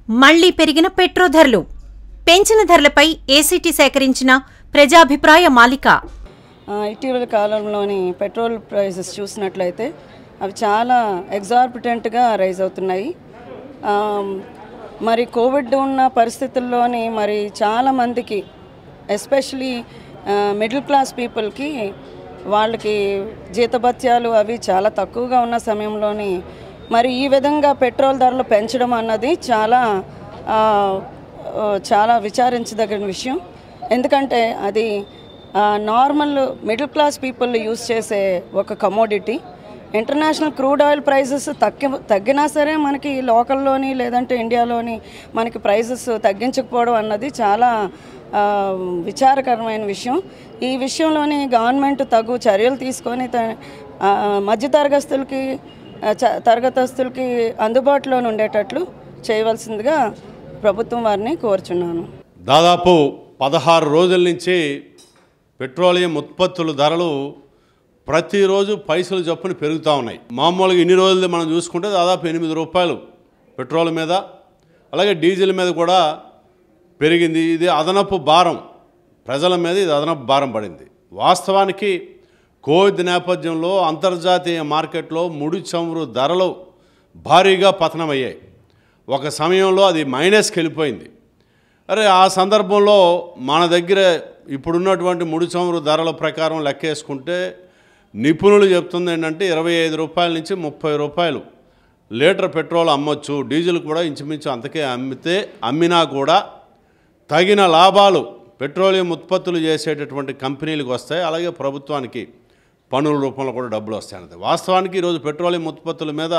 మళ్లీ పెరిగిన పెట్రో ధరలు పెంచిన ధరలపై ఏసీటీ సేకరించిన ప్రజాభిప్రాయ మాలిక ఆ, ఇటీవల కాలంలోని పెట్రోల్ ప్రైసెస్ చూసినట్లయితే అవి చాలా ఎగ్జార్బిటెంట్గా రైజ్ అవుతున్నాయి ఆమ్, మరి కోవిడ్ ఉన్న పరిస్థితుల్లోని మరి చాలామందికి ఎస్పెషలీ మిడిల్ క్లాస్ పీపుల్కి వాళ్ళకి జీతభత్యాలు అవి చాలా తక్కువగా ఉన్న సమయంలోని మరి ఈ విధంగా పెట్రోల్ ధరలు పెంచడం అన్నది చాలా ఆ, ఆ, చాలా విచారించదగిన విషయం ఎందుకంటే అది normal middle class people use చేసే ఒక commodity international crude oil prices తగ్గి తగ్గినా సరే మనకి లోకల్లోని లేదంటే ఇండియాలోని మనకి ప్రైజెస్ తగ్గించకపోవడం అన్నది చాలా ఆ, విచారకరమైన విషయం ఈ విషయంలోని గవర్నమెంట్ తగు చర్యలు తీసుకొని త- ఆ, మధ్యతరగస్తులకి ఆ, చ- తరగతస్తులకి అందుబాటులో ఉండేటట్లు చేయవలసిందిగా ప్రభుత్వం వారిని కోరుచున్నాను దాదాపు పదహారు రోజుల నుంచి పెట్రోలియం ఉత్పత్తుల ధరలు ప్రతిరోజు పైసలు చొప్పున పెరుగుతూ ఉన్నాయి మామూలుగా ఇన్ని రోజులు మనం చూసుకుంటే దాదాపు ఎనిమిది రూపాయలు పెట్రోల్ మీద అలాగే డీజిల్ మీద కూడా పెరిగింది ఇది అదనపు భారం ప్రజల మీద ఇది అదనపు భారం పడింది వాస్తవానికి కోవిడ్ నేపథ్యంలో అంతర్జాతీయ మార్కెట్లో ముడి చమురు ధరలు భారీగా పతనమయ్యాయి ఒక సమయంలో అది మైనస్కి వెళ్ళిపోయింది అరే ఆ సందర్భంలో మన దగ్గర ఇప్పుడున్నటువంటి ముడి చమురు ధరల ప్రకారం లెక్కేసుకుంటే నిపుణులు చెప్తుంది ఏంటంటే ఇరవై ఐదు రూపాయల నుంచి ముప్పై రూపాయలు లీటర్ పెట్రోల్ అమ్మొచ్చు డీజిల్ కూడా ఇంచుమించు అంతకే అమ్మితే అమ్మినా కూడా తగిన లాభాలు పెట్రోలియం ఉత్పత్తులు చేసేటటువంటి కంపెనీలకు వస్తాయి అలాగే ప్రభుత్వానికి పన్నుల రూపంలో కూడా డబ్బులు వస్తాయి వాస్తవానికి ఈరోజు పెట్రోలియం ఉత్పత్తుల మీద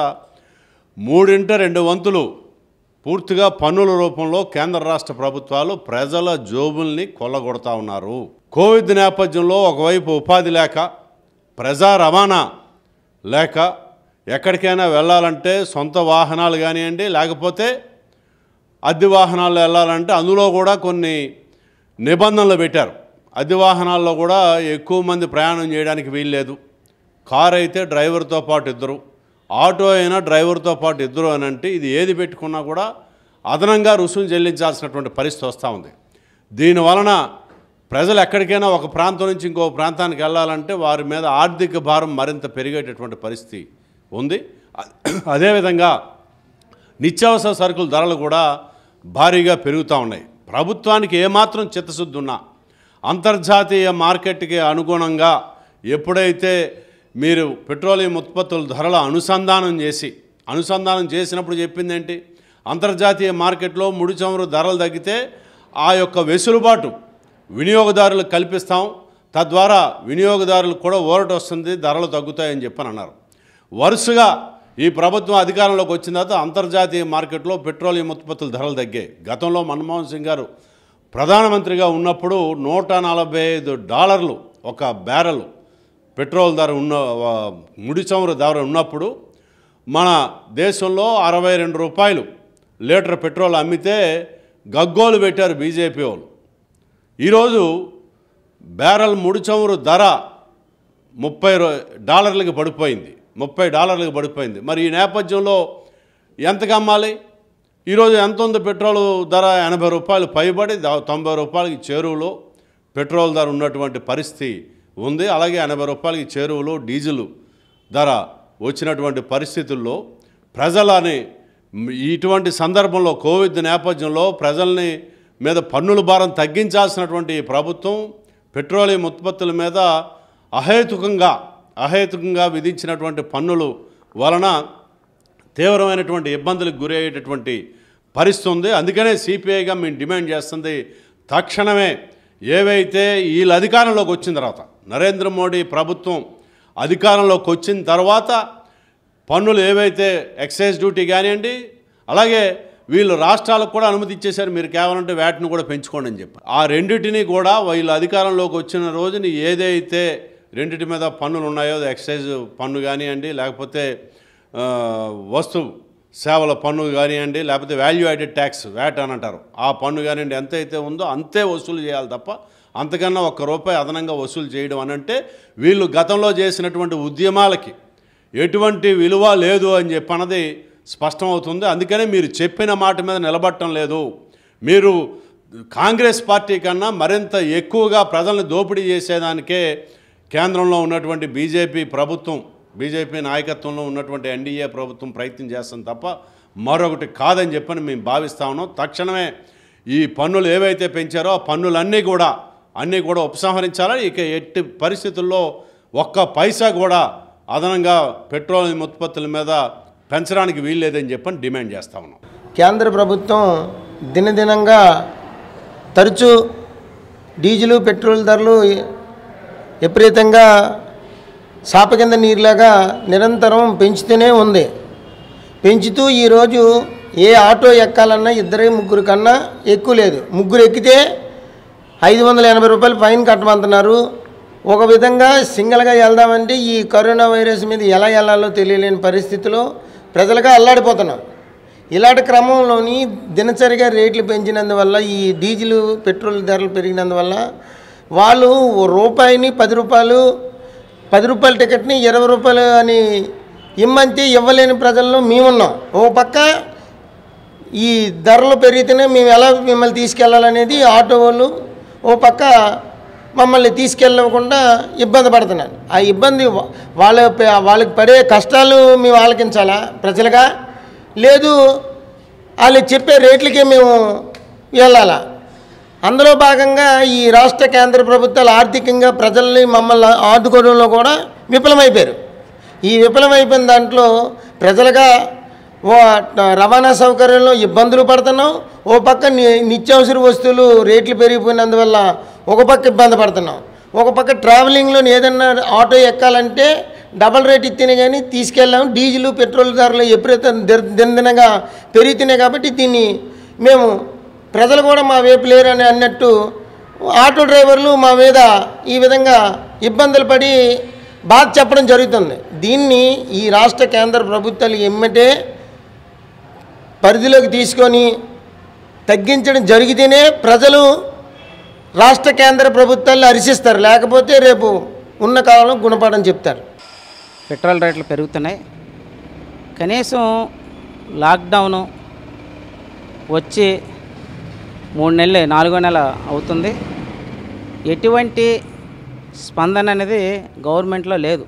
మూడింట రెండు వంతులు పూర్తిగా పన్నుల రూపంలో కేంద్ర రాష్ట్ర ప్రభుత్వాలు ప్రజల జోబుల్ని కొల్లగొడతా ఉన్నారు కోవిడ్ నేపథ్యంలో ఒకవైపు ఉపాధి లేక ప్రజా రవాణా లేక ఎక్కడికైనా వెళ్ళాలంటే సొంత వాహనాలు కానివ్వండి లేకపోతే అద్దె వాహనాల్లో వెళ్ళాలంటే అందులో కూడా కొన్ని నిబంధనలు పెట్టారు అద్దె వాహనాల్లో కూడా ఎక్కువ మంది ప్రయాణం చేయడానికి వీల్లేదు కార్ అయితే డ్రైవర్తో పాటు ఇద్దరు ఆటో అయినా డ్రైవర్తో పాటు ఇద్దరు అని అంటే ఇది ఏది పెట్టుకున్నా కూడా అదనంగా రుసుము చెల్లించాల్సినటువంటి పరిస్థితి వస్తూ ఉంది దీనివలన ప్రజలు ఎక్కడికైనా ఒక ప్రాంతం నుంచి ఇంకో ప్రాంతానికి వెళ్ళాలంటే వారి మీద ఆర్థిక భారం మరింత పెరిగేటటువంటి పరిస్థితి ఉంది అదేవిధంగా నిత్యావసర సరుకుల ధరలు కూడా భారీగా పెరుగుతూ ఉన్నాయి ప్రభుత్వానికి ఏమాత్రం చిత్తశుద్ధి ఉన్నా అంతర్జాతీయ మార్కెట్కి అనుగుణంగా ఎప్పుడైతే మీరు పెట్రోలియం ఉత్పత్తుల ధరల అనుసంధానం చేసి అనుసంధానం చేసినప్పుడు చెప్పింది ఏంటి అంతర్జాతీయ మార్కెట్లో ముడి చమురు ధరలు తగ్గితే ఆ యొక్క వెసులుబాటు వినియోగదారులకు కల్పిస్తాం తద్వారా వినియోగదారులకు కూడా ఊరట వస్తుంది ధరలు తగ్గుతాయని చెప్పని అన్నారు వరుసగా ఈ ప్రభుత్వం అధికారంలోకి వచ్చిన తర్వాత అంతర్జాతీయ మార్కెట్లో పెట్రోలియం ఉత్పత్తుల ధరలు తగ్గాయి గతంలో మన్మోహన్ సింగ్ గారు ప్రధానమంత్రిగా ఉన్నప్పుడు నూట నలభై ఐదు డాలర్లు ఒక బ్యారెల్ పెట్రోల్ ధర ఉన్న ఆ, ముడి చమురు ధర ఉన్నప్పుడు మన దేశంలో అరవై రెండు రూపాయలు లీటర్ పెట్రోల్ అమ్మితే గగ్గోలు పెట్టారు బీజేపీ వాళ్ళు ఈరోజు బ్యారెల్ ముడి చమురు ధర ముప్పై రూ- డాలర్లకు పడిపోయింది ముప్పై డాలర్లకు పడిపోయింది మరి ఈ నేపథ్యంలో ఎంతకు అమ్మాలి ఈరోజు ఎంత ఉంది పెట్రోల్ ధర ఎనభై రూపాయలు పైబడి దా- తొంభై రూపాయలకి చేరువలో పెట్రోల్ ధర ఉన్నటువంటి పరిస్థితి ఉంది అలాగే ఎనభై రూపాయలకి చేరువలో డీజిల్ ధర వచ్చినటువంటి పరిస్థితుల్లో ప్రజలని మ్, ఇటువంటి సందర్భంలో కోవిడ్ నేపథ్యంలో ప్రజల్ని మీద పన్నుల భారం తగ్గించాల్సినటువంటి ఈ ప్రభుత్వం పెట్రోలియం ఉత్పత్తుల మీద అహేతుకంగా అహేతుకంగా విధించినటువంటి పన్నులు వలన తీవ్రమైనటువంటి ఇబ్బందులకు గురి అయ్యేటటువంటి పరిస్థితి ఉంది అందుకనే సిపిఐగా మేము డిమాండ్ చేస్తుంది తక్షణమే ఏవైతే వీళ్ళ అధికారంలోకి వచ్చిన తర్వాత నరేంద్ర మోడీ ప్రభుత్వం అధికారంలోకి వచ్చిన తర్వాత పన్నులు ఏవైతే ఎక్సైజ్ డ్యూటీ కానివ్వండి అలాగే వీళ్ళు రాష్ట్రాలకు కూడా అనుమతి ఇచ్చేశారు మీరు కేవలంటే వ్యాట్ను కూడా పెంచుకోండి అని చెప్పి ఆ రెండింటిని కూడా వీళ్ళు అధికారంలోకి వచ్చిన రోజుని ఏదైతే రెండింటి మీద పన్నులు ఉన్నాయో అది ఎక్సైజ్ పన్ను కానివ్వండి లేకపోతే ఆ, వస్తు సేవల పన్ను కానివ్వండి లేకపోతే వాల్యూ యాడెడ్ ట్యాక్స్ వ్యాట్ అని అంటారు ఆ పన్ను కానివ్వండి ఎంత అయితే ఉందో అంతే వసూలు చేయాలి తప్ప అంతకన్నా ఒక్క రూపాయి అదనంగా వసూలు చేయడం అని అంటే వీళ్ళు గతంలో చేసినటువంటి ఉద్యమాలకి ఎటువంటి విలువ లేదు అని చెప్పి అన్నది స్పష్టం అవుతుంది అందుకనే మీరు చెప్పిన మాట మీద నిలబడటం లేదు మీరు కాంగ్రెస్ పార్టీ కన్నా మరింత ఎక్కువగా ప్రజల్ని దోపిడీ చేసేదానికే కేంద్రంలో ఉన్నటువంటి బీజేపీ ప్రభుత్వం బీజేపీ నాయకత్వంలో ఉన్నటువంటి ఎన్డీఏ ప్రభుత్వం ప్రయత్నం చేస్తుంది తప్ప మరొకటి కాదని చెప్పని మేము భావిస్తా ఉన్నాం తక్షణమే ఈ పన్నులు ఏవైతే పెంచారో ఆ పన్నులన్నీ కూడా అన్నీ కూడా ఉపసంహరించాలి ఇక ఎట్టి పరిస్థితుల్లో ఒక్క పైసా కూడా అదనంగా పెట్రోలియం ఉత్పత్తుల మీద పెంచడానికి వీల్లేదని చెప్పని డిమాండ్ చేస్తా ఉన్నాం కేంద్ర ప్రభుత్వం దినదినంగా తరచూ డీజిలు పెట్రోల్ ధరలు విపరీతంగా చాప కింద నీరులాగా నిరంతరం పెంచుతూనే ఉంది పెంచుతూ ఈరోజు ఏ ఆటో ఎక్కాలన్నా ఇద్దరు ముగ్గురు కన్నా ఎక్కువ లేదు ముగ్గురు ఎక్కితే ఐదు వందల ఎనభై రూపాయలు ఫైన్ కట్టమంటున్నారు ఒక విధంగా సింగిల్గా వెళ్దామంటే ఈ కరోనా వైరస్ మీద ఎలా వెళ్ళాలో తెలియలేని పరిస్థితిలో ప్రజలుగా అల్లాడిపోతున్నాం ఇలాంటి క్రమంలోని దినచరిగా రేట్లు పెంచినందువల్ల ఈ డీజిల్ పెట్రోల్ ధరలు పెరిగినందువల్ల వాళ్ళు ఓ రూపాయిని పది రూపాయలు పది రూపాయల టికెట్ని ఇరవై రూపాయలు అని ఇమ్మంటే ఇవ్వలేని ప్రజల్లో మేమున్నాం ఓ పక్క ఈ ధరలు పెరిగితేనే మేము ఎలా మిమ్మల్ని తీసుకెళ్ళాలనేది ఆటో వాళ్ళు ఓ పక్క మమ్మల్ని తీసుకెళ్ళకుండా ఇబ్బంది పడుతున్నారు ఆ ఇబ్బంది వా- వాళ్ళ ప- వాళ్ళకి పడే కష్టాలు మేము ఆలకించాలా ప్రజలుగా లేదు వాళ్ళు చెప్పే రేట్లకే మేము వెళ్ళాలా అందులో భాగంగా ఈ రాష్ట్ర కేంద్ర ప్రభుత్వాలు ఆర్థికంగా ప్రజల్ని మమ్మల్ని ఆదుకోవడంలో కూడా విఫలమైపోయారు ఈ విఫలమైపోయిన దాంట్లో ప్రజలుగా ఓ రవాణా సౌకర్యంలో ఇబ్బందులు పడుతున్నాం ఓ పక్క ని- నిత్యావసర వస్తువులు రేట్లు పెరిగిపోయినందువల్ల ఒక పక్క ఇబ్బంది పడుతున్నాం ఒక పక్క ట్రావెలింగ్లో ఏదన్నా ఆటో ఎక్కాలంటే డబల్ రేట్ ఇస్తేనే కానీ తీసుకెళ్ళాం డీజిల్ పెట్రోల్ ధరలు ఎప్పుడైతే దిన- దినదినగా పెరుగుతున్నాయి కాబట్టి దీన్ని మేము ప్రజలు కూడా మా వైపు లేరని అన్నట్టు ఆటో డ్రైవర్లు మా మీద ఈ విధంగా ఇబ్బందులు పడి బాధ చెప్పడం జరుగుతుంది దీన్ని ఈ రాష్ట్ర కేంద్ర ప్రభుత్వాలు ఎమ్మటే పరిధిలోకి తీసుకొని తగ్గించడం జరిగితేనే ప్రజలు రాష్ట్ర కేంద్ర ప్రభుత్వాలు హర్షిస్తారు లేకపోతే రేపు ఉన్న కాలంలో గుణపాఠం చెప్తారు పెట్రోల్ రేట్లు పెరుగుతున్నాయి కనీసం లాక్డౌను వచ్చి మూడు నెలలు నాలుగో నెల అవుతుంది ఎటువంటి స్పందన అనేది గవర్నమెంట్లో లేదు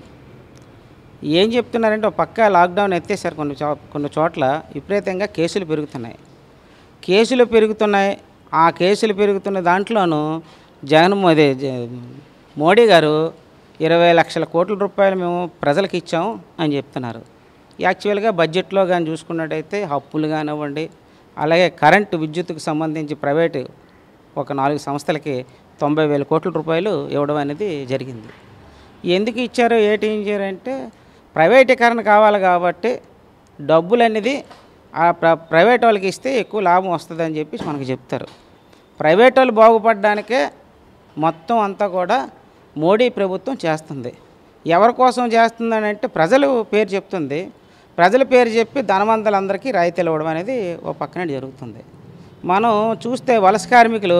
ఏం చెప్తున్నారంటే ఒక పక్క లాక్డౌన్ ఎత్తేసారు కొన్ని చో కొన్ని చోట్ల విపరీతంగా కేసులు పెరుగుతున్నాయి కేసులు పెరుగుతున్నాయి ఆ కేసులు పెరుగుతున్న దాంట్లోనూ జగన్ మో- అదే జ- మోడీ గారు ఇరవై లక్షల కోట్ల రూపాయలు మేము ప్రజలకు ఇచ్చాము అని చెప్తున్నారు యాక్చువల్గా బడ్జెట్లో కానీ చూసుకున్నట్టయితే అప్పులు కానివ్వండి అలాగే కరెంటు విద్యుత్తుకు సంబంధించి ప్రైవేటు ఒక నాలుగు సంస్థలకి తొంభై వేల కోట్ల రూపాయలు ఇవ్వడం అనేది జరిగింది ఎందుకు ఇచ్చారు ఏంటి ఏం చేయారంటే ప్రైవేటీకరణ కావాలి కాబట్టి డబ్బులు అనేది ఆ ప్ర ప్రైవేట్ వాళ్ళకి ఇస్తే ఎక్కువ లాభం వస్తుందని చెప్పి మనకు చెప్తారు ప్రైవేట్ వాళ్ళు బాగుపడడానికే మొత్తం అంతా కూడా మోడీ ప్రభుత్వం చేస్తుంది ఎవరి కోసం చేస్తుందని అంటే ప్రజలు పేరు చెప్తుంది ప్రజల పేరు చెప్పి ధనవంతులందరికీ రాయితీలు ఇవ్వడం అనేది ఓ పక్కన జరుగుతుంది మనం చూస్తే వలస కార్మికులు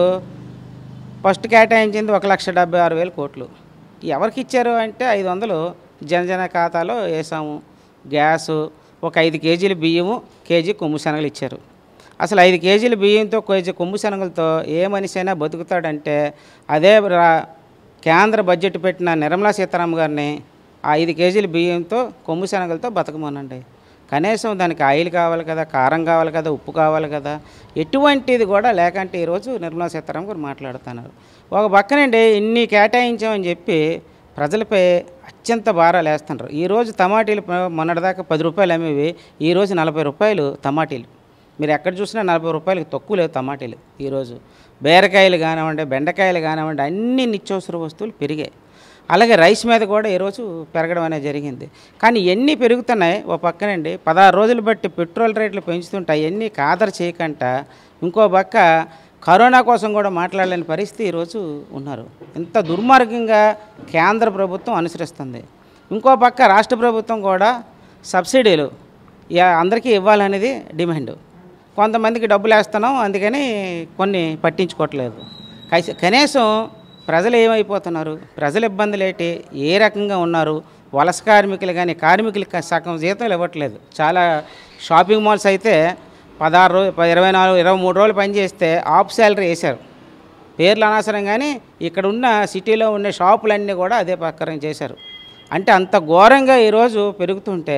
ఫస్ట్ కేటాయించింది ఒక లక్ష డెబ్బై ఆరు వేల కోట్లు ఎవరికి ఇచ్చారు అంటే ఐదు వందలు జనజన ఖాతాలో వేసాము గ్యాసు ఒక ఐదు కేజీల బియ్యము కేజీ కొమ్ము శనగలు ఇచ్చారు అసలు ఐదు కేజీల బియ్యంతో కేజీ కొమ్ము శనగలతో ఏ మనిషి అయినా బతుకుతాడంటే అదే రా- కేంద్ర బడ్జెట్ పెట్టిన నిర్మలా సీతారామన్ గారిని ఆ ఐదు కేజీల బియ్యంతో కొమ్ము శనగలతో బతకమనండి కనీసం దానికి ఆయిల్ కావాలి కదా కారం కావాలి కదా ఉప్పు కావాలి కదా ఎటువంటిది కూడా లేకంటే ఈరోజు నిర్మలా సీతారామన్ గారు మాట్లాడుతున్నారు ఒక పక్కనండి ఇన్ని కేటాయించామని చెప్పి ప్రజలపై అత్యంత భారాలు వేస్తున్నారు ఈరోజు టమాటీలు ప- మొన్నటిదాకా పది రూపాయలు అమ్మేవి ఈరోజు నలభై రూపాయలు టమాటీలు మీరు ఎక్కడ చూసినా నలభై రూపాయలకి తక్కువ లేవు టమాటీలు ఈరోజు బీరకాయలు కానివ్వండి బెండకాయలు కానివ్వండి అన్ని నిత్యావసర వస్తువులు పెరిగాయి అలాగే రైస్ మీద కూడా ఈరోజు పెరగడం అనేది జరిగింది కానీ ఎన్ని పెరుగుతున్నాయి ఓ పక్కనండి పదహారు రోజులు బట్టి పెట్రోల్ రేట్లు పెంచుతుంటాయి ఎన్ని కాదర చేయకుండా ఇంకో పక్క కరోనా కోసం కూడా మాట్లాడలేని పరిస్థితి ఈరోజు ఉన్నారు ఇంత దుర్మార్గంగా కేంద్ర ప్రభుత్వం అనుసరిస్తుంది ఇంకో పక్క రాష్ట్ర ప్రభుత్వం కూడా సబ్సిడీలు యా- అందరికీ ఇవ్వాలనేది డిమాండ్ కొంతమందికి డబ్బులు వేస్తున్నాం అందుకని కొన్ని పట్టించుకోవట్లేదు కైస- కనీసం ప్రజలు ఏమైపోతున్నారు ప్రజల ఇబ్బందులు ఏంటి ఏ రకంగా ఉన్నారు వలస కార్మికులు కానీ కార్మికులకి సగం జీతాలు ఇవ్వట్లేదు చాలా షాపింగ్ మాల్స్ అయితే పదహారు రోజు ఇరవై నాలుగు ఇరవై మూడు రోజులు పనిచేస్తే ఆఫ్ శాలరీ వేశారు పేర్లు అనవసరం కానీ ఇక్కడ ఉన్న సిటీలో ఉండే షాపులన్నీ కూడా అదే ప్రకారం చేశారు అంటే అంత ఘోరంగా ఈరోజు పెరుగుతుంటే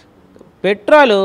పెట్రోలు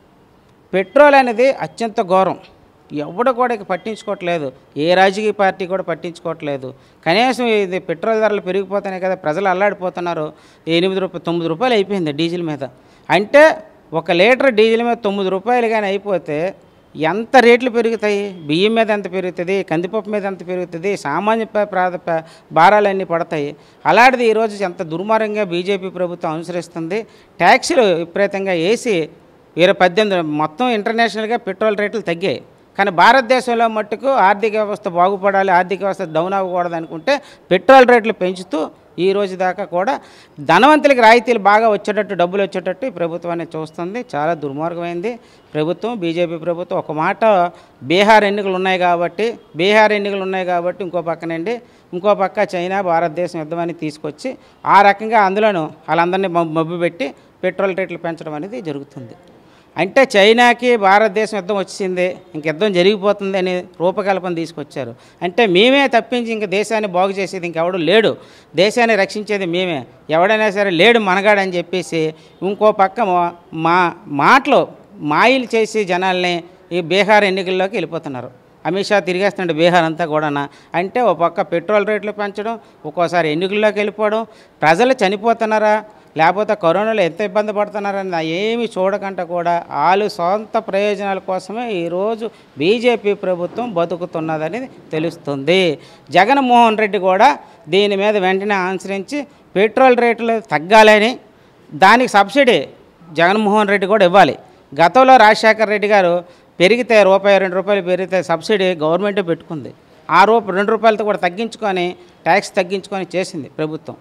పెట్రోల్ అనేది అత్యంత ఘోరం ఎవడు కూడా ఇక పట్టించుకోవట్లేదు ఏ రాజకీయ పార్టీ కూడా పట్టించుకోవట్లేదు కనీసం ఇది పెట్రోల్ ధరలు పెరిగిపోతున్నాయి కదా ప్రజలు అల్లాడిపోతున్నారు ఎనిమిది రూపాయలు తొమ్మిది రూపాయలు అయిపోయింది డీజిల్ మీద అంటే ఒక లీటర్ డీజిల్ మీద తొమ్మిది రూపాయలు కానీ అయిపోతే ఎంత రేట్లు పెరుగుతాయి బియ్యం మీద ఎంత పెరుగుతుంది కందిపప్పు మీద ఎంత పెరుగుతుంది సామాన్య ప- ప్రాధ ప- భారాలన్నీ పడతాయి అలాంటిది ఈరోజు ఎంత దుర్మార్గంగా బీజేపీ ప్రభుత్వం అనుసరిస్తుంది ట్యాక్సీలు విపరీతంగా వేసి వేరే పద్దెనిమిది మొత్తం ఇంటర్నేషనల్గా పెట్రోల్ రేట్లు తగ్గాయి కానీ భారతదేశంలో మట్టుకు ఆర్థిక వ్యవస్థ బాగుపడాలి ఆర్థిక వ్యవస్థ డౌన్ అవ్వకూడదు అనుకుంటే పెట్రోల్ రేట్లు పెంచుతూ ఈ రోజు దాకా కూడా ధనవంతులకి రాయితీలు బాగా వచ్చేటట్టు డబ్బులు వచ్చేటట్టు ఈ ప్రభుత్వం అనేది చూస్తుంది చాలా దుర్మార్గమైంది ప్రభుత్వం బీజేపీ ప్రభుత్వం ఒక మాట బీహార్ ఎన్నికలు ఉన్నాయి కాబట్టి బీహార్ ఎన్నికలు ఉన్నాయి కాబట్టి ఇంకో పక్కనండి ఇంకో పక్క చైనా భారతదేశం యుద్ధమని తీసుకొచ్చి ఆ రకంగా అందులోనూ వాళ్ళందరినీ మబ్బు మబ్బు పెట్టి పెట్రోల్ రేట్లు పెంచడం అనేది జరుగుతుంది అంటే చైనాకి భారతదేశం యుద్ధం వచ్చింది ఇంక యుద్ధం జరిగిపోతుంది అని రూపకల్పన తీసుకొచ్చారు అంటే మేమే తప్పించి ఇంక దేశాన్ని బాగు చేసేది ఇంకెవడు లేడు దేశాన్ని రక్షించేది మేమే ఎవడైనా సరే లేడు మనగాడని చెప్పేసి ఇంకో పక్క మా- మా మాటలు మాయలు చేసి జనాల్ని ఈ బీహార్ ఎన్నికల్లోకి వెళ్ళిపోతున్నారు అమిత్ షా తిరిగేస్తున్నాడు బీహార్ అంతా కూడా అంటే ఒక పక్క పెట్రోల్ రేట్లు పెంచడం ఒక్కోసారి ఎన్నికల్లోకి వెళ్ళిపోవడం ప్రజలు చనిపోతున్నారా లేకపోతే కరోనాలో ఎంత ఇబ్బంది పడుతున్నారని ఏమి చూడకుండా కూడా వాళ్ళు సొంత ప్రయోజనాల కోసమే ఈరోజు బీజేపీ ప్రభుత్వం బతుకుతున్నదని తెలుస్తుంది జగన్మోహన్ రెడ్డి కూడా దీని మీద వెంటనే అనుసరించి పెట్రోల్ రేట్లు తగ్గాలని దానికి సబ్సిడీ జగన్మోహన్ రెడ్డి కూడా ఇవ్వాలి గతంలో రాజశేఖర రెడ్డి గారు పెరిగితే రూపాయి రెండు రూపాయలు పెరిగితే సబ్సిడీ గవర్నమెంటే పెట్టుకుంది ఆ రూప రెండు రూపాయలతో కూడా తగ్గించుకొని ట్యాక్స్ తగ్గించుకొని చేసింది ప్రభుత్వం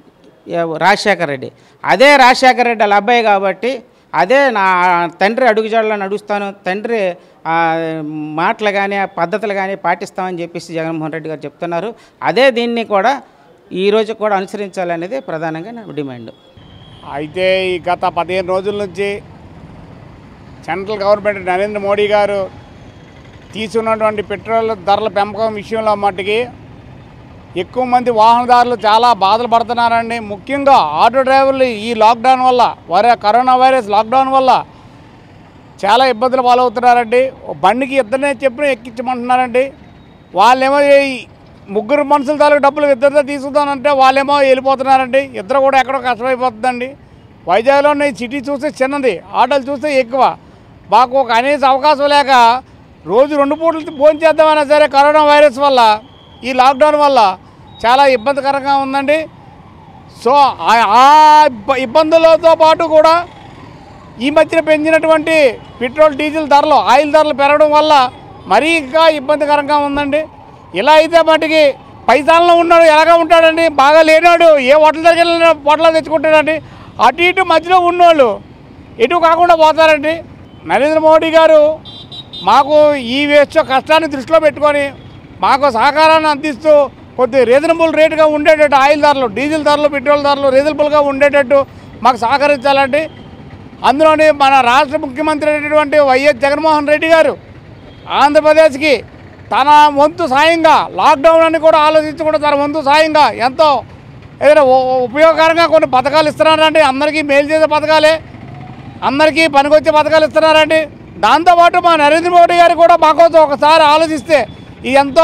ఎవ- రాజశేఖర రెడ్డి అదే రాజశేఖర రెడ్డి వాళ్ళ అబ్బాయి కాబట్టి అదే నా తండ్రి అడుగుజాడలో నడుస్తాను తండ్రి ఆ, మాటలు కానీ ఆ పద్ధతులు కానీ పాటిస్తామని చెప్పేసి జగన్మోహన్ రెడ్డి గారు చెప్తున్నారు అదే దీన్ని కూడా ఈ రోజు కూడా అనుసరించాలనేది ప్రధానంగా నా డిమాండ్ అయితే ఈ గత పదిహేను రోజుల నుంచి సెంట్రల్ గవర్నమెంట్ నరేంద్ర మోడీ గారు తీసుకున్నటువంటి పెట్రోల్ ధరల పెంపకం విషయంలో మట్టుకి ఎక్కువ మంది వాహనదారులు చాలా బాధలు పడుతున్నారండి ముఖ్యంగా ఆటో డ్రైవర్లు ఈ లాక్డౌన్ వల్ల వారి కరోనా వైరస్ లాక్డౌన్ వల్ల చాలా ఇబ్బందులు పాలవుతున్నారండి ఓ బండికి ఇద్దరినే చెప్పిన ఎక్కించమంటున్నారండి వాళ్ళేమో ఈ ముగ్గురు మనుషుల తాలూకు డబ్బులు ఇద్దరితో తీసుకుందానంటే వాళ్ళేమో వెళ్ళిపోతున్నారండి ఇద్దరు కూడా ఎక్కడో కష్టమైపోతుందండి వైజాగ్లోని సిటీ చూస్తే చిన్నది ఆటోలు చూస్తే ఎక్కువ మాకు ఒక అనేక అవకాశం లేక రోజు రెండు పూటలు ఫోన్ చేద్దామన్నా సరే కరోనా వైరస్ వల్ల ఈ లాక్డౌన్ వల్ల చాలా ఇబ్బందికరంగా ఉందండి సో ఆ- ఆ ఇబ్బ- ఇబ్బందులతో పాటు కూడా ఈ మధ్యన పెంచినటువంటి పెట్రోల్ డీజిల్ ధరలు ఆయిల్ ధరలు పెరగడం వల్ల మరీ ఇంకా ఇబ్బందికరంగా ఉందండి ఇలా అయితే మటుకి పైసాలలో ఉన్నాడు ఎలాగా ఉంటాడండి బాగా లేనాడు ఏ హోటల్ దగ్గర వెళ్ళినా హోటల్ తెచ్చుకుంటాడండి అటు ఇటు మధ్యలో ఉన్నోళ్ళు ఎటు కాకుండా పోతారండి నరేంద్ర మోడీ గారు మాకు ఈ వేస్ట్ కష్టాన్ని దృష్టిలో పెట్టుకొని మాకు సహకారాన్ని అందిస్తూ కొద్ది రీజనబుల్ రేటుగా ఉండేటట్టు ఆయిల్ ధరలు డీజిల్ ధరలు పెట్రోల్ ధరలు రీజనబుల్గా ఉండేటట్టు మాకు సహకరించాలండి అందులోని మన రాష్ట్ర ముఖ్యమంత్రి అయినటువంటి వైఎస్ జగన్మోహన్ రెడ్డి గారు ఆంధ్రప్రదేశ్కి తన వంతు సాయంగా లాక్డౌన్ అని కూడా ఆలోచించకుండా తన వంతు సాయంగా ఎంతో ఏదైనా ఉ- ఉపయోగకరంగా కొన్ని పథకాలు ఇస్తున్నారండి అందరికీ మేలు చేసే పథకాలే అందరికీ పనికొచ్చే పథకాలు ఇస్తున్నారండి దాంతోపాటు మా నరేంద్ర మోడీ గారు కూడా మా కోసం ఒకసారి ఆలోచిస్తే ఇది ఎంతో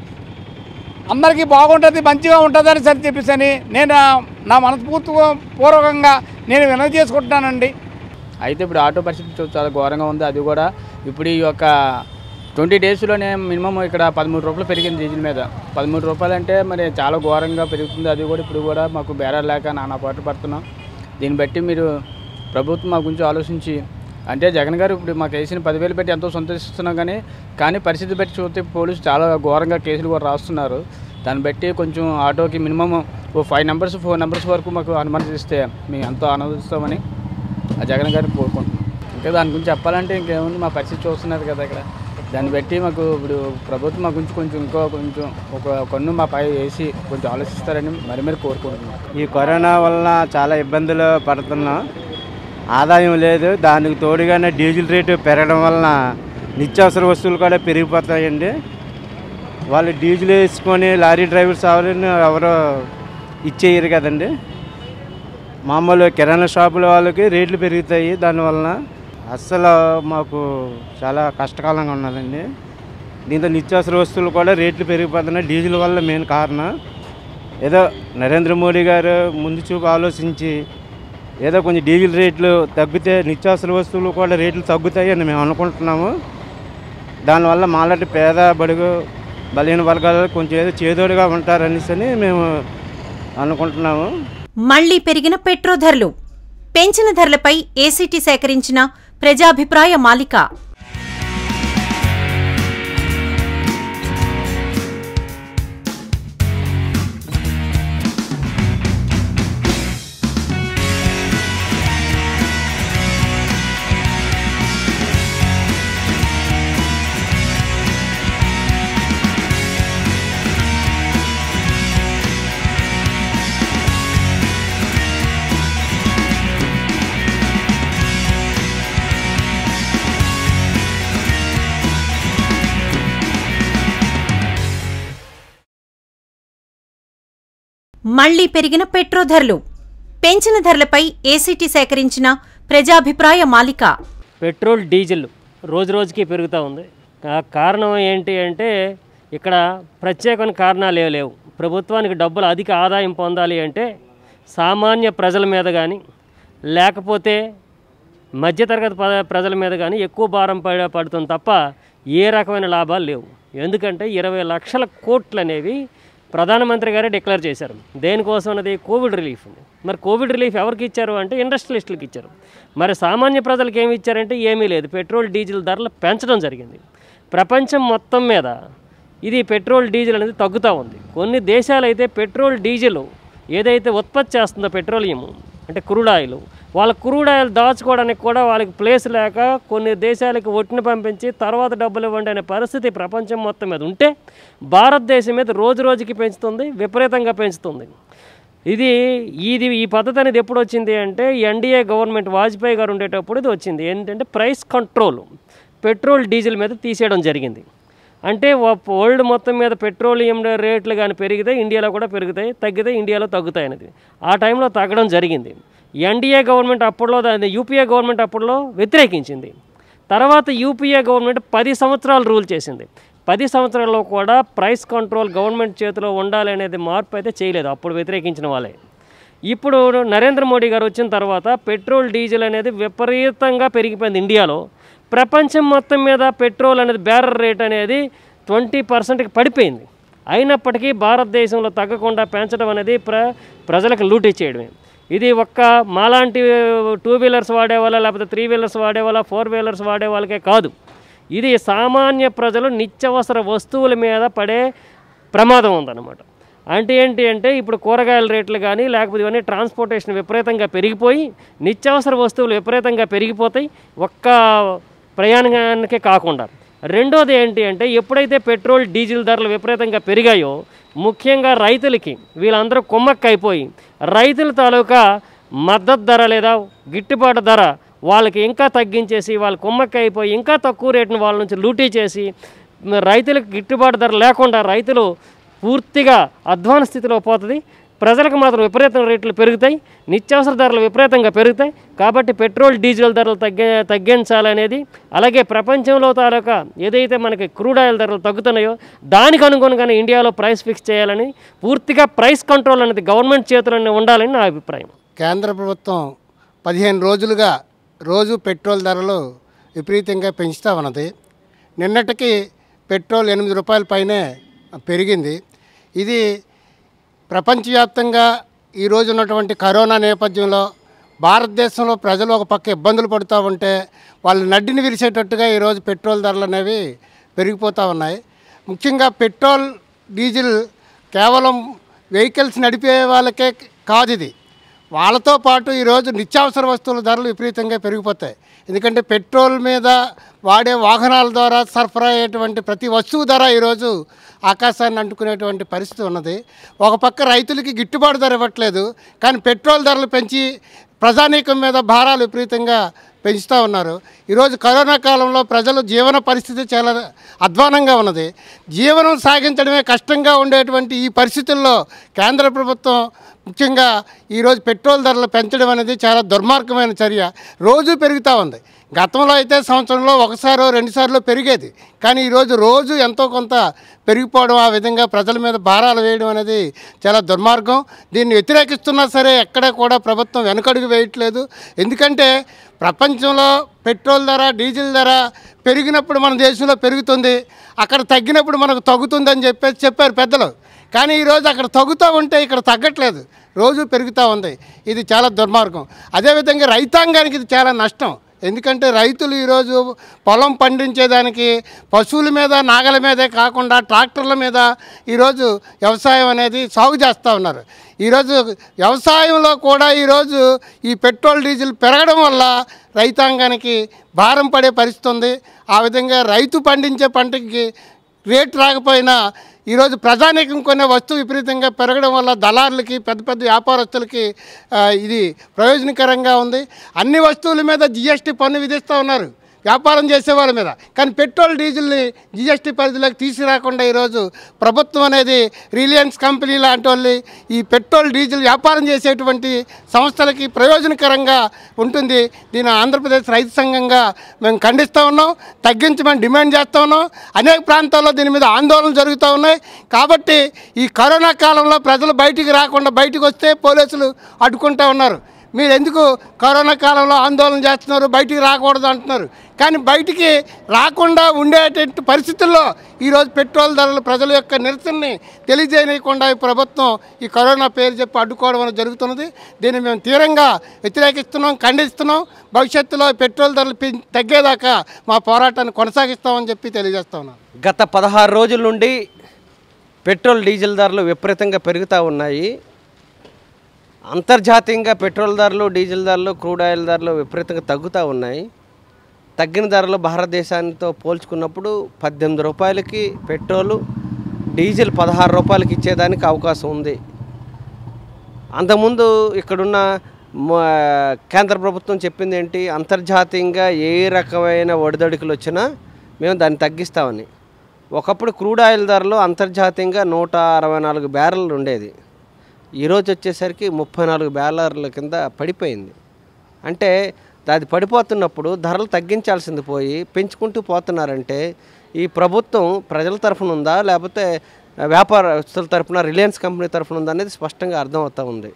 అందరికీ బాగుంటుంది మంచిగా ఉంటుందని సరి చెప్పేసి నేను నా మనస్ఫూర్తి పూర్వకంగా నేను వినతి చేసుకుంటున్నానండి అయితే ఇప్పుడు ఆటో పరిస్థితి చూ- చాలా ఘోరంగా ఉంది అది కూడా ఇప్పుడు ఈ యొక్క ట్వంటీ డేస్లోనే మినిమం ఇక్కడ పదమూడు రూపాయలు పెరిగింది డీజిల్ మీద పదమూడు రూపాయలు అంటే మరి చాలా ఘోరంగా పెరుగుతుంది అది కూడా ఇప్పుడు కూడా మాకు బేరాలు లేక నానా పాటు పడుతున్నాం దీన్ని బట్టి మీరు ప్రభుత్వం మా గురించి ఆలోచించి అంటే జగన్ గారు ఇప్పుడు మాకు వేసిన పదివేలు పెట్టి ఎంతో సంతోషిస్తున్నాం కానీ కానీ పరిస్థితి బట్టి చూస్తే పోలీసు చాలా ఘోరంగా కేసులు కూడా రాస్తున్నారు దాన్ని బట్టి కొంచెం ఆటోకి మినిమం ఓ ఫైవ్ నెంబర్స్ ఫోర్ నెంబర్స్ వరకు మాకు అనుమతిస్తే మేము ఎంతో ఆనందిస్తామని ఆ జగన్ గారిని కోరుకుంటున్నాం ఇంకా దాని గురించి చెప్పాలంటే ఇంకేముంది మా పరిస్థితి చూస్తున్నారు కదా ఇక్కడ దాన్ని బట్టి మాకు ఇప్పుడు ప్రభుత్వం మా గురించి కొంచెం ఇంకో కొంచెం ఒక కన్ను మా పై వేసి కొంచెం ఆలోచిస్తారని మరి మరి కోరుకుంటున్నాం ఈ కరోనా వలన చాలా ఇబ్బందులు పడుతున్నాం ఆదాయం లేదు దానికి తోడుగానే డీజిల్ రేటు పెరగడం వలన నిత్యావసర వస్తువులు కూడా పెరిగిపోతాయండి వాళ్ళు డీజిల్ వేసుకొని లారీ డ్రైవర్స్ ఎవరైనా ఎవరో ఇచ్చేయరు కదండి మామూలు కిరాణా షాపుల వాళ్ళకి రేట్లు పెరుగుతాయి దానివలన అస్సలు మాకు చాలా కష్టకాలంగా ఉన్నదండి దీంతో నిత్యావసర వస్తువులు కూడా రేట్లు పెరిగిపోతున్నాయి డీజిల్ వల్ల మెయిన్ కారణం ఏదో నరేంద్ర మోడీ గారు ముందు చూపు ఆలోచించి ఏదో కొంచెం డీజిల్ రేట్లు తగ్గితే నిత్యావసర వస్తువులు కూడా రేట్లు తగ్గుతాయి అని మేము అనుకుంటున్నాము దానివల్ల మాలాంటి పేద బడుగు బలహీన వర్గాలు కొంచెం ఏదో చేదోడుగా ఉంటారనేసి అని మేము అనుకుంటున్నాము మళ్లీ పెరిగిన పెట్రో ధరలు పెంచిన ధరలపై ఏసీటీ సేకరించిన ప్రజాభిప్రాయ మాలిక మళ్లీ పెరిగిన పెట్రో ధరలు పెంచిన ధరలపై ఏసీటీ సేకరించిన ప్రజాభిప్రాయ మాలిక పెట్రోల్ డీజిల్ రోజు రోజుకి పెరుగుతూ ఉంది ఆ కారణం ఏంటి అంటే ఇక్కడ ప్రత్యేకమైన కారణాలు ఏవి లేవు ప్రభుత్వానికి డబ్బులు అధిక ఆదాయం పొందాలి అంటే సామాన్య ప్రజల మీద కానీ లేకపోతే మధ్యతరగతి ప- ప్రజల మీద కానీ ఎక్కువ భారం పడ పడుతుంది తప్ప ఏ రకమైన లాభాలు లేవు ఎందుకంటే ఇరవై లక్షల కోట్లు అనేవి ప్రధానమంత్రి గారే డిక్లేర్ చేశారు దేనికోసం అన్నది కోవిడ్ రిలీఫ్ మరి కోవిడ్ రిలీఫ్ ఎవరికి ఇచ్చారు అంటే ఇండస్ట్రియలిస్టులకు ఇచ్చారు మరి సామాన్య ప్రజలకు ఏమి ఇచ్చారంటే ఏమీ లేదు పెట్రోల్ డీజిల్ ధరలు పెంచడం జరిగింది ప్రపంచం మొత్తం మీద ఇది పెట్రోల్ డీజిల్ అనేది తగ్గుతూ ఉంది కొన్ని దేశాలు అయితే పెట్రోల్ డీజిల్ ఏదైతే ఉత్పత్తి చేస్తుందో పెట్రోలియం అంటే క్రూడ్ ఆయిల్ వాళ్ళ క్రూడ్ ఆయిల్ దాచుకోవడానికి కూడా వాళ్ళకి ప్లేస్ లేక కొన్ని దేశాలకు ఒట్టిని పంపించి తర్వాత డబ్బులు ఇవ్వండి అనే పరిస్థితి ప్రపంచం మొత్తం మీద ఉంటే భారతదేశం మీద రోజు రోజుకి పెంచుతుంది విపరీతంగా పెంచుతుంది ఇది ఇది ఈ పద్ధతి అనేది ఎప్పుడు వచ్చింది అంటే ఎన్డీఏ గవర్నమెంట్ వాజ్పేయి గారు ఉండేటప్పుడు ఇది వచ్చింది ఏంటంటే ప్రైస్ కంట్రోల్ పెట్రోల్ డీజిల్ మీద తీసేయడం జరిగింది అంటే వరల్డ్ మొత్తం మీద పెట్రోలియం రేట్లు కానీ పెరిగితే ఇండియాలో కూడా పెరుగుతాయి తగ్గితే ఇండియాలో తగ్గుతాయి అనేది ఆ టైంలో తగ్గడం జరిగింది ఎన్డీఏ గవర్నమెంట్ అప్పుడులో దాన్ని యూపీఏ గవర్నమెంట్ అప్పుడులో వ్యతిరేకించింది తర్వాత యూపీఏ గవర్నమెంట్ పది సంవత్సరాలు రూల్ చేసింది పది సంవత్సరాల్లో కూడా ప్రైస్ కంట్రోల్ గవర్నమెంట్ చేతిలో ఉండాలి అనేది మార్పు అయితే చేయలేదు అప్పుడు వ్యతిరేకించిన వాళ్ళే ఇప్పుడు నరేంద్ర మోడీ గారు వచ్చిన తర్వాత పెట్రోల్ డీజిల్ అనేది విపరీతంగా పెరిగిపోయింది ఇండియాలో ప్రపంచం మొత్తం మీద పెట్రోల్ అనేది బ్యారర్ రేట్ అనేది ట్వంటీ పర్సెంట్కి పడిపోయింది అయినప్పటికీ భారతదేశంలో తగ్గకుండా పెంచడం అనేది ప్ర ప్రజలకు లూటీ చేయడమే ఇది ఒక్క మాలాంటి టూ వీలర్స్ వాడే వాళ్ళ లేకపోతే త్రీ వీలర్స్ వాడే వాళ్ళ ఫోర్ వీలర్స్ వాడే వాళ్ళకే కాదు ఇది సామాన్య ప్రజలు నిత్యావసర వస్తువుల మీద పడే ప్రమాదం ఉందన్నమాట అంటే ఏంటి అంటే ఇప్పుడు కూరగాయల రేట్లు కానీ లేకపోతే ఇవన్నీ ట్రాన్స్పోర్టేషన్ విపరీతంగా పెరిగిపోయి నిత్యావసర వస్తువులు విపరీతంగా పెరిగిపోతాయి ఒక్క ప్రయాణానికే కాకుండా రెండోది ఏంటి అంటే ఎప్పుడైతే పెట్రోల్ డీజిల్ ధరలు విపరీతంగా పెరిగాయో ముఖ్యంగా రైతులకి వీళ్ళందరూ కుమ్మక్కైపోయి రైతుల తాలూకా మద్దతు ధర లేదా గిట్టుబాటు ధర వాళ్ళకి ఇంకా తగ్గించేసి వాళ్ళు కుమ్మక్కైపోయి ఇంకా తక్కువ రేటును వాళ్ళ నుంచి లూటీ చేసి మ, రైతులకు గిట్టుబాటు ధర లేకుండా రైతులు పూర్తిగా అధ్వాన స్థితిలో పోతుంది ప్రజలకు మాత్రం విపరీత రేట్లు పెరుగుతాయి నిత్యావసర ధరలు విపరీతంగా పెరుగుతాయి కాబట్టి పెట్రోల్ డీజిల్ ధరలు తగ్గి తగ్గించాలనేది అలాగే ప్రపంచంలో తాలూకా ఏదైతే మనకి క్రూడ్ ఆయిల్ ధరలు తగ్గుతున్నాయో దానికి అనుగుణంగానే ఇండియాలో ప్రైస్ ఫిక్స్ చేయాలని పూర్తిగా ప్రైస్ కంట్రోల్ అనేది గవర్నమెంట్ చేతుల్లోనే ఉండాలని నా అభిప్రాయం కేంద్ర ప్రభుత్వం పదిహేను రోజులుగా రోజు పెట్రోల్ ధరలు విపరీతంగా పెంచుతూ ఉన్నది నిన్నటికి పెట్రోల్ ఎనిమిది రూపాయల పైనే పెరిగింది ఇది ప్రపంచవ్యాప్తంగా ఈరోజు ఉన్నటువంటి కరోనా నేపథ్యంలో భారతదేశంలో ప్రజలు ఒక పక్క ఇబ్బందులు పడుతూ ఉంటే వాళ్ళు నడ్డిని విరిచేటట్టుగా ఈరోజు పెట్రోల్ ధరలు అనేవి పెరిగిపోతూ ఉన్నాయి ముఖ్యంగా పెట్రోల్ డీజిల్ కేవలం వెహికల్స్ నడిపే వాళ్ళకే కాదు ఇది వాళ్ళతో పాటు ఈరోజు నిత్యావసర వస్తువుల ధరలు విపరీతంగా పెరిగిపోతాయి ఎందుకంటే పెట్రోల్ మీద వాడే వాహనాల ద్వారా సరఫరా అయ్యేటువంటి ప్రతి వస్తువు ధర ఈరోజు ఆకాశాన్ని అంటుకునేటువంటి పరిస్థితి ఉన్నది ఒక పక్క రైతులకి గిట్టుబాటు ధర ఇవ్వట్లేదు కానీ పెట్రోల్ ధరలు పెంచి ప్రజానీకం మీద భారాలు విపరీతంగా పెంచుతూ ఉన్నారు ఈరోజు కరోనా కాలంలో ప్రజలు జీవన పరిస్థితి చాలా అధ్వానంగా ఉన్నది జీవనం సాగించడమే కష్టంగా ఉండేటువంటి ఈ పరిస్థితుల్లో కేంద్ర ప్రభుత్వం ముఖ్యంగా ఈరోజు పెట్రోల్ ధరలు పెంచడం అనేది చాలా దుర్మార్గమైన చర్య రోజు పెరుగుతూ ఉంది గతంలో అయితే సంవత్సరంలో ఒకసారో రెండుసార్లు పెరిగేది కానీ ఈరోజు రోజు ఎంతో కొంత పెరిగిపోవడం ఆ విధంగా ప్రజల మీద భారాలు వేయడం అనేది చాలా దుర్మార్గం దీన్ని వ్యతిరేకిస్తున్నా సరే ఎక్కడ కూడా ప్రభుత్వం వెనకడుగు వేయట్లేదు ఎందుకంటే ప్రపంచంలో పెట్రోల్ ధర డీజిల్ ధర పెరిగినప్పుడు మన దేశంలో పెరుగుతుంది అక్కడ తగ్గినప్పుడు మనకు తగ్గుతుందని చెప్పేసి చెప్పారు పెద్దలు కానీ ఈరోజు అక్కడ తగ్గుతూ ఉంటే ఇక్కడ తగ్గట్లేదు రోజు పెరుగుతూ ఉంది ఇది చాలా దుర్మార్గం అదేవిధంగా రైతాంగానికి ఇది చాలా నష్టం ఎందుకంటే రైతులు ఈరోజు పొలం పండించేదానికి పశువుల మీద నాగల మీదే కాకుండా ట్రాక్టర్ల మీద ఈరోజు వ్యవసాయం అనేది సాగు చేస్తూ ఉన్నారు ఈరోజు వ్యవసాయంలో కూడా ఈరోజు ఈ పెట్రోల్ డీజిల్ పెరగడం వల్ల రైతాంగానికి భారం పడే పరిస్థితి ఉంది ఆ విధంగా రైతు పండించే పంటకి రేటు రాకపోయినా ఈరోజు ప్రజానీకం కొనే వస్తువు విపరీతంగా పెరగడం వల్ల దళారులకి పెద్ద పెద్ద వ్యాపారస్తులకి ఆ, ఇది ప్రయోజనకరంగా ఉంది అన్ని వస్తువుల మీద జిఎస్టీ పన్ను విధిస్తూ ఉన్నారు వ్యాపారం చేసే వాళ్ళ మీద కానీ పెట్రోల్ డీజిల్ని జిఎస్టీ పరిధిలోకి తీసుకురాకుండా ఈరోజు ప్రభుత్వం అనేది రిలయన్స్ కంపెనీ లాంటి వాళ్ళు ఈ పెట్రోల్ డీజిల్ వ్యాపారం చేసేటువంటి సంస్థలకి ప్రయోజనకరంగా ఉంటుంది దీని ఆంధ్రప్రదేశ్ రైతు సంఘంగా మేము ఖండిస్తూ ఉన్నాం తగ్గించమని డిమాండ్ చేస్తూ ఉన్నాం అనేక ప్రాంతాల్లో దీని మీద ఆందోళన జరుగుతూ ఉన్నాయి కాబట్టి ఈ కరోనా కాలంలో ప్రజలు బయటికి రాకుండా బయటికి వస్తే పోలీసులు అడ్డుకుంటూ ఉన్నారు మీరు ఎందుకు కరోనా కాలంలో ఆందోళన చేస్తున్నారు బయటికి రాకూడదు అంటున్నారు కానీ బయటికి రాకుండా ఉండేటట్టు పరిస్థితుల్లో ఈరోజు పెట్రోల్ ధరలు ప్రజల యొక్క నిరసనని తెలియజేయకుండా ఈ ప్రభుత్వం ఈ కరోనా పేరు చెప్పి అడ్డుకోవడం అనేది జరుగుతున్నది దీన్ని మేము తీవ్రంగా వ్యతిరేకిస్తున్నాం ఖండిస్తున్నాం భవిష్యత్తులో పెట్రోల్ ధరలు పెం- తగ్గేదాకా మా పోరాటాన్ని కొనసాగిస్తామని చెప్పి తెలియజేస్తా ఉన్నాం గత పదహారు రోజుల నుండి పెట్రోల్ డీజిల్ ధరలు విపరీతంగా పెరుగుతూ ఉన్నాయి అంతర్జాతీయంగా పెట్రోల్ ధరలు డీజిల్ ధరలు క్రూడ్ ఆయిల్ ధరలు విపరీతంగా తగ్గుతూ ఉన్నాయి తగ్గిన ధరలు భారతదేశానితో పోల్చుకున్నప్పుడు పద్దెనిమిది రూపాయలకి పెట్రోలు డీజిల్ పదహారు రూపాయలకి ఇచ్చేదానికి అవకాశం ఉంది అంతకుముందు ఇక్కడున్న మ- కేంద్ర ప్రభుత్వం చెప్పింది ఏంటి అంతర్జాతీయంగా ఏ రకమైన ఒడిదొడికలు వచ్చినా మేము దాన్ని తగ్గిస్తామని ఒకప్పుడు క్రూడ్ ఆయిల్ ధరలు అంతర్జాతీయంగా నూట అరవై నాలుగు బ్యారెల్ ఉండేది ఈరోజు వచ్చేసరికి ముప్పై నాలుగు బ్యాలర్ల కింద పడిపోయింది అంటే అది పడిపోతున్నప్పుడు ధరలు తగ్గించాల్సింది పోయి పెంచుకుంటూ పోతున్నారంటే ఈ ప్రభుత్వం ప్రజల తరఫున ఉందా లేకపోతే వ్యాపారస్తుల తరఫున రిలయన్స్ కంపెనీ తరఫున ఉందా అనేది స్పష్టంగా అర్థమవుతూ ఉంది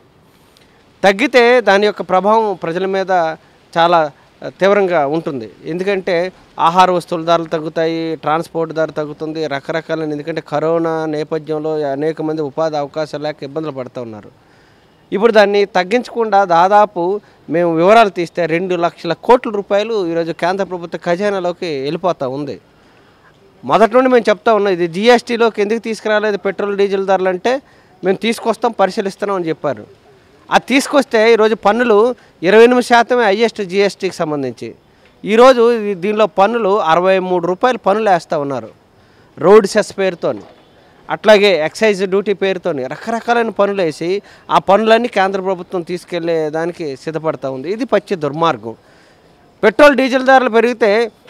తగ్గితే దాని యొక్క ప్రభావం ప్రజల మీద చాలా తీవ్రంగా ఉంటుంది ఎందుకంటే ఆహార వస్తువుల ధరలు తగ్గుతాయి ట్రాన్స్పోర్ట్ ధర తగ్గుతుంది రకరకాల ఎందుకంటే కరోనా నేపథ్యంలో అనేక మంది ఉపాధి అవకాశాలు లేక ఇబ్బందులు పడుతూ ఉన్నారు ఇప్పుడు దాన్ని తగ్గించకుండా దాదాపు మేము వివరాలు తీస్తే రెండు లక్షల కోట్ల రూపాయలు ఈరోజు కేంద్ర ప్రభుత్వ ఖజానాలోకి వెళ్ళిపోతూ ఉంది మొదటి నుండి మేము చెప్తా ఉన్నాం ఇది జిఎస్టీలోకి ఎందుకు తీసుకురాలేదు పెట్రోల్ డీజిల్ ధరలు అంటే మేము తీసుకొస్తాం పరిశీలిస్తున్నాం అని చెప్పారు అది తీసుకొస్తే ఈరోజు పన్నులు ఇరవై ఎనిమిది శాతమే హయ్యెస్ట్ జిఎస్టీకి సంబంధించి ఈరోజు ఈ- దీనిలో పన్నులు అరవై మూడు రూపాయలు పన్నులు వేస్తూ ఉన్నారు రోడ్ సెస్ పేరుతోని అట్లాగే ఎక్సైజ్ డ్యూటీ పేరుతోని రకరకాలైన పనులు వేసి ఆ పనులన్నీ కేంద్ర ప్రభుత్వం తీసుకెళ్లే దానికి సిద్ధపడతా ఉంది ఇది పచ్చి దుర్మార్గం పెట్రోల్ డీజిల్ ధరలు పెరిగితే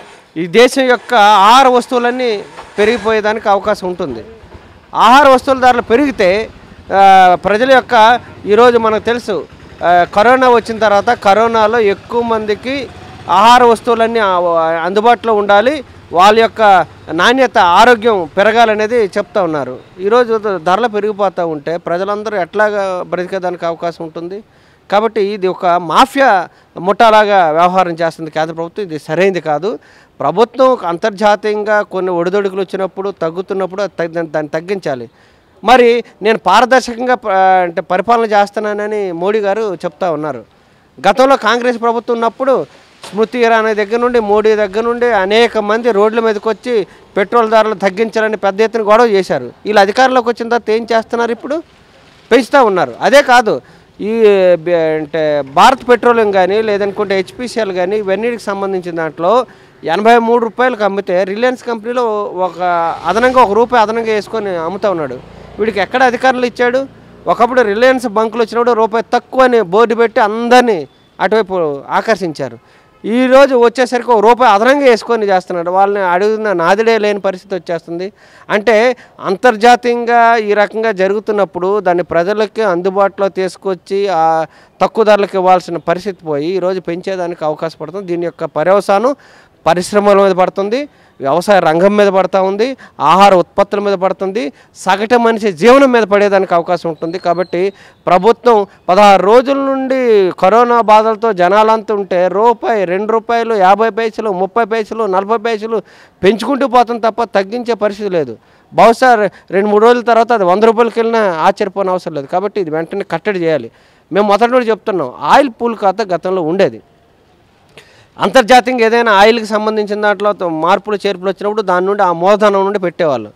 ఈ దేశం యొక్క ఆహార వస్తువులన్నీ పెరిగిపోయేదానికి అవకాశం ఉంటుంది ఆహార వస్తువుల ధరలు పెరిగితే ఆ, ప్రజల యొక్క ఈరోజు మనకు తెలుసు ఆ, కరోనా వచ్చిన తర్వాత కరోనాలో ఎక్కువ మందికి ఆహార వస్తువులన్నీ ఆ- అందుబాటులో ఉండాలి వాళ్ళ యొక్క నాణ్యత ఆరోగ్యం పెరగాలనేది చెప్తా ఉన్నారు ఈరోజు ధరలు పెరిగిపోతూ ఉంటే ప్రజలందరూ ఎట్లాగా బ్రతికేదానికి అవకాశం ఉంటుంది కాబట్టి ఇది ఒక మాఫియా ముఠాలాగా వ్యవహారం చేస్తుంది కేంద్ర ప్రభుత్వం ఇది సరైనది కాదు ప్రభుత్వం ఒక అంతర్జాతీయంగా కొన్ని ఒడిదొడుకులు వచ్చినప్పుడు తగ్గుతున్నప్పుడు అది తగ్గి- దాన్ని తగ్గించాలి మరి నేను పారదర్శకంగా ప- అంటే పరిపాలన చేస్తున్నానని మోడీ గారు చెప్తా ఉన్నారు గతంలో కాంగ్రెస్ ప్రభుత్వం ఉన్నప్పుడు స్మృతి ఇరానీ దగ్గర నుండి మోడీ దగ్గర నుండి అనేక మంది రోడ్ల మీదకి వచ్చి పెట్రోల్ ధరలు తగ్గించాలని పెద్ద ఎత్తున గొడవ చేశారు వీళ్ళు అధికారంలోకి వచ్చిన తర్వాత ఏం చేస్తున్నారు ఇప్పుడు పెంచుతూ ఉన్నారు అదే కాదు ఈ బ- అంటే భారత్ పెట్రోలియం కానీ లేదనుకుంటే హెచ్పిసిఎల్ కానీ ఇవన్నిటికి సంబంధించిన దాంట్లో ఎనభై మూడు రూపాయలకు అమ్మితే రిలయన్స్ కంపెనీలో ఒక అదనంగా ఒక రూపాయి అదనంగా వేసుకొని అమ్ముతా ఉన్నాడు వీడికి ఎక్కడ అధికారులు ఇచ్చాడు ఒకప్పుడు రిలయన్స్ బంకులు వచ్చినప్పుడు రూపాయి తక్కువ అని బోర్డు పెట్టి అందరినీ అటువైపు ఆకర్షించారు ఈ రోజు వచ్చేసరికి ఒక రూపాయి అదనంగా వేసుకొని చేస్తున్నాడు వాళ్ళని అడుగుతున్న నాదిడే లేని పరిస్థితి వచ్చేస్తుంది అంటే అంతర్జాతీయంగా ఈ రకంగా జరుగుతున్నప్పుడు దాన్ని ప్రజలకి అందుబాటులో తీసుకొచ్చి ఆ తక్కువ ధరలకు ఇవ్వాల్సిన పరిస్థితి పోయి ఈరోజు పెంచేదానికి అవకాశం పడుతుంది దీని యొక్క పర్యవసానం పరిశ్రమల మీద పడుతుంది వ్యవసాయ రంగం మీద పడతా ఉంది ఆహార ఉత్పత్తుల మీద పడుతుంది సగటు మనిషి జీవనం మీద పడేదానికి అవకాశం ఉంటుంది కాబట్టి ప్రభుత్వం పదహారు రోజుల నుండి కరోనా బాధలతో జనాలంతా ఉంటే రూపాయి రెండు రూపాయలు యాభై పైసలు ముప్పై పైసలు నలభై పైసలు పెంచుకుంటూ పోతుంది తప్ప తగ్గించే పరిస్థితి లేదు బహుశా రె- రెండు మూడు రోజుల తర్వాత అది వంద రూపాయలకి వెళ్ళినా ఆశ్చర్యపోని అవసరం లేదు కాబట్టి ఇది వెంటనే కట్టడి చేయాలి మేము మొదటి నుండి చెప్తున్నాం ఆయిల్ పూల్ ఖాతా గతంలో ఉండేది అంతర్జాతీయంగా ఏదైనా ఆయిల్కి సంబంధించిన దాంట్లో తో- మార్పులు చేర్పులు వచ్చినప్పుడు దాని నుండి ఆ మూలధనం నుండి పెట్టేవాళ్ళు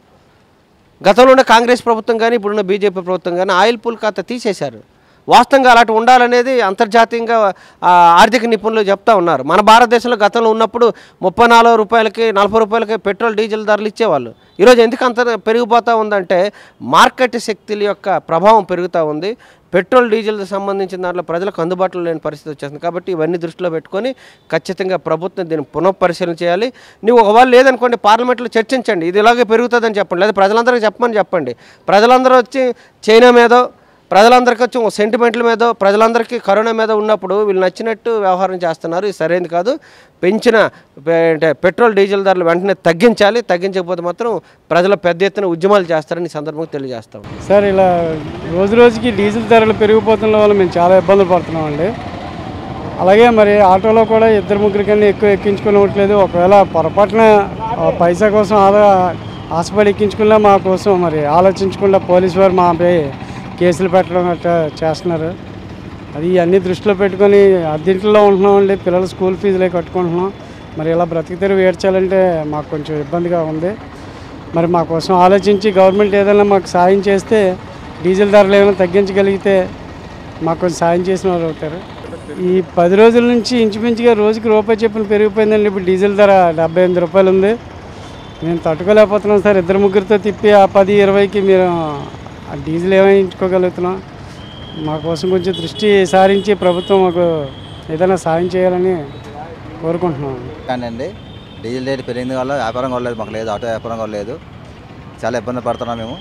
గతంలో ఉన్న కాంగ్రెస్ ప్రభుత్వం కానీ ఇప్పుడున్న బీజేపీ ప్రభుత్వం కానీ ఆయిల్ పూల్ ఖాతా తీసేశారు వాస్తవంగా అలాంటి ఉండాలనేది అంతర్జాతీయంగా ఆ, ఆర్థిక నిపుణులు చెప్తా ఉన్నారు మన భారతదేశంలో గతంలో ఉన్నప్పుడు ముప్పై నాలుగు రూపాయలకి నలభై రూపాయలకి పెట్రోల్ డీజిల్ ధరలు ఇచ్చేవాళ్ళు ఈరోజు ఎందుకు అంత పెరిగిపోతూ ఉందంటే మార్కెట్ శక్తుల యొక్క ప్రభావం పెరుగుతూ ఉంది పెట్రోల్ డీజిల్ సంబంధించిన దాంట్లో ప్రజలకు అందుబాటులో లేని పరిస్థితి వచ్చేస్తుంది కాబట్టి ఇవన్నీ దృష్టిలో పెట్టుకొని ఖచ్చితంగా ప్రభుత్వం దీన్ని పునఃపరిశీలన చేయాలి నువ్వు ఒకవేళ లేదనుకోండి పార్లమెంట్లో చర్చించండి ఇది ఇలాగే పెరుగుతుందని చెప్పండి లేదా ప్రజలందరికీ చెప్పమని చెప్పండి ప్రజలందరూ వచ్చి చైనా మీదో ప్రజలందరికీ వచ్చి ఒక సెంటిమెంట్ల మీద ప్రజలందరికీ కరోనా మీద ఉన్నప్పుడు వీళ్ళు నచ్చినట్టు వ్యవహారం చేస్తున్నారు ఇది సరైనది కాదు పెంచిన పె- అంటే పెట్రోల్ డీజిల్ ధరలు వెంటనే తగ్గించాలి తగ్గించకపోతే మాత్రం ప్రజలు పెద్ద ఎత్తున ఉద్యమాలు చేస్తారని ఈ సందర్భంగా తెలియజేస్తాం సార్ ఇలా రోజు రోజుకి డీజిల్ ధరలు పెరిగిపోతున్న వల్ల మేము చాలా ఇబ్బందులు పడుతున్నామండి అలాగే మరి ఆటోలో కూడా ఇద్దరు ముగ్గురు కన్నా ఎక్కువ ఎక్కించుకోవట్లేదు ఒకవేళ పొరపాటున ఆ పైసా కోసం ఆదా ఆశపడి ఎక్కించుకున్నా మా కోసం మరి ఆలోచించకుండా పోలీసు వారు మాపై కేసులు పెట్టడం గట్రా చేస్తున్నారు అది అన్ని దృష్టిలో పెట్టుకొని అద్దెంట్లో ఉంటున్నామండి పిల్లల స్కూల్ ఫీజులే కట్టుకుంటున్నాం మరి ఇలా బ్రతికి ఏడ్చాలంటే మాకు కొంచెం ఇబ్బందిగా ఉంది మరి మా కోసం ఆలోచించి గవర్నమెంట్ ఏదైనా మాకు సాయం చేస్తే డీజిల్ ధరలు ఏమైనా తగ్గించగలిగితే మాకు కొంచెం సాయం చేసిన వాళ్ళు అవుతారు ఈ పది రోజుల నుంచి ఇంచుమించుగా రోజుకి రూపాయి చొప్పున పెరిగిపోయిందండి ఇప్పుడు డీజిల్ ధర డెబ్బై ఎనిమిది రూపాయలు ఉంది మేము తట్టుకోలేకపోతున్నాం సార్ ఇద్దరు ముగ్గురితో తిప్పి ఆ పది ఇరవైకి మీరు ఆ డీజిల్ ఏమైంచుకోగలుగుతున్నాం మా కోసం కొంచెం దృష్టి సారించి ప్రభుత్వం మాకు ఏదైనా సాయం చేయాలని కోరుకుంటున్నాం కానీ అండి డీజిల్ రేట్ పెరిగింది వల్ల వ్యాపారం కూడా లేదు మాకు లేదు ఆటో వ్యాపారం కూడా లేదు చాలా ఇబ్బంది పడుతున్నాం మేము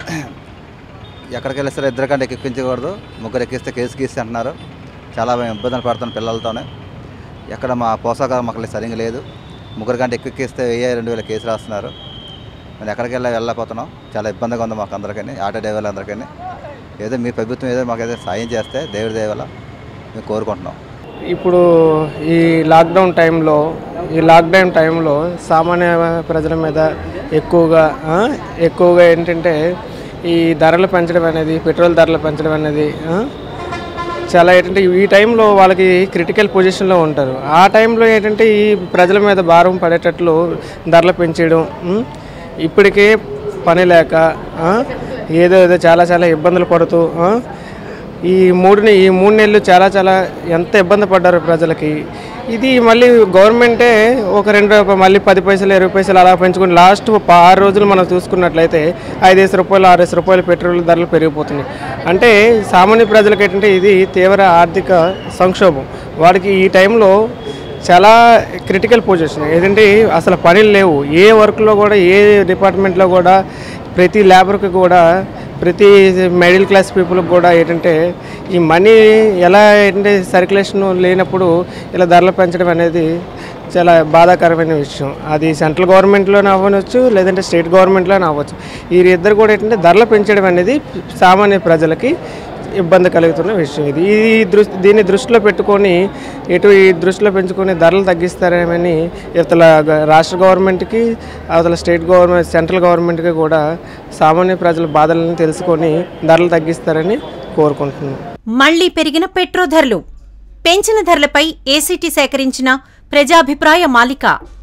ఎక్కడికి వెళ్ళి సరే ఇద్దరు కంటే ఎక్కించకూడదు ముగ్గురు ఎక్కిస్తే కేసు గీసి అంటున్నారు చాలా మేము ఇబ్బందులు పడుతున్నాం పిల్లలతోనే ఎక్కడ మా పోషకాలు మాకు సరిగ్గా లేదు ముగ్గురు కంటే ఎక్కువ ఎక్కిస్తే వెయ్యి రెండు వేల కేసు రాస్తున్నారు మేము ఎక్కడికి వెళ్ళి వెళ్ళకపోతున్నాం చాలా ఇబ్బందిగా ఉంది మాకు అందరికీ ఆటో డ్రైవర్లు అందరికీ ఏదో మీ ప్రభుత్వం ఏదో మాకు ఏదో సాయం చేస్తే దేవుడి దేవల మేము కోరుకుంటున్నాం ఇప్పుడు ఈ లాక్డౌన్ టైంలో ఈ లాక్డౌన్ టైంలో సామాన్య ప్రజల మీద ఎక్కువగా ఆ, ఎక్కువగా ఏంటంటే ఈ ధరలు పెంచడం అనేది పెట్రోల్ ధరలు పెంచడం అనేది ఆ, చాలా ఏంటంటే ఈ టైంలో వాళ్ళకి క్రిటికల్ పొజిషన్లో ఉంటారు ఆ టైంలో ఏంటంటే ఈ ప్రజల మీద భారం పడేటట్లు ధరలు పెంచేయడం ఉం, ఇప్పటికే పని లేక ఆ, ఏదో ఏదో చాలా చాలా ఇబ్బందులు పడుతూ ఆ, ఈ మూడు నె- ఈ మూడు నెలలు చాలా చాలా ఎంత ఇబ్బంది పడ్డారు ప్రజలకి ఇది మళ్ళీ గవర్నమెంటే ఒక రెండు రూపాయలు మళ్ళీ పది పైసలు ఇరవై పైసలు అలా పెంచుకుని లాస్ట్ ప- ఆరు రోజులు మనం చూసుకున్నట్లయితే ఐదేసి రూపాయలు ఆరేసి రూపాయలు పెట్రోల్ ధరలు పెరిగిపోతున్నాయి అంటే సామాన్య ప్రజలకు ఏంటంటే ఇది తీవ్ర ఆర్థిక సంక్షోభం వాడికి ఈ టైంలో చాలా క్రిటికల్ పొజిషన్ ఏంటంటే అసలు పనులు లేవు ఏ వర్క్లో కూడా ఏ డిపార్ట్మెంట్లో కూడా ప్రతి లేబర్కి కూడా ప్రతి మిడిల్ క్లాస్ పీపుల్కి కూడా ఏంటంటే ఈ మనీ ఎలా ఏంటంటే సర్క్యులేషన్ లేనప్పుడు ఇలా ధరలు పెంచడం అనేది చాలా బాధాకరమైన విషయం అది సెంట్రల్ గవర్నమెంట్లోనే అవ్వచ్చు లేదంటే స్టేట్ గవర్నమెంట్లోనే అవ్వచ్చు ఈ ఇద్దరు కూడా ఏంటంటే ధరలు పెంచడం అనేది సామాన్య ప్రజలకి ఇబ్బంది కలుగుతున్న విషయం ఇది ఈ దృష్టి దీన్ని దృష్టిలో పెట్టుకొని ఎటు ఈ దృష్టిలో పెంచుకొని ధరలు తగ్గిస్తారేమని ఇవతల గ- రాష్ట్ర గవర్నమెంట్కి అవతల స్టేట్ గవర్నమెంట్ సెంట్రల్ గవర్నమెంట్కి కూడా సామాన్య ప్రజల బాధలను తెలుసుకొని ధరలు తగ్గిస్తారని కోరుకుంటున్నాను మళ్లీ పెరిగిన పెట్రో ధరలు పెంచిన ధరలపై ఏసీటీ సేకరించిన ప్రజాభిప్రాయ మాలిక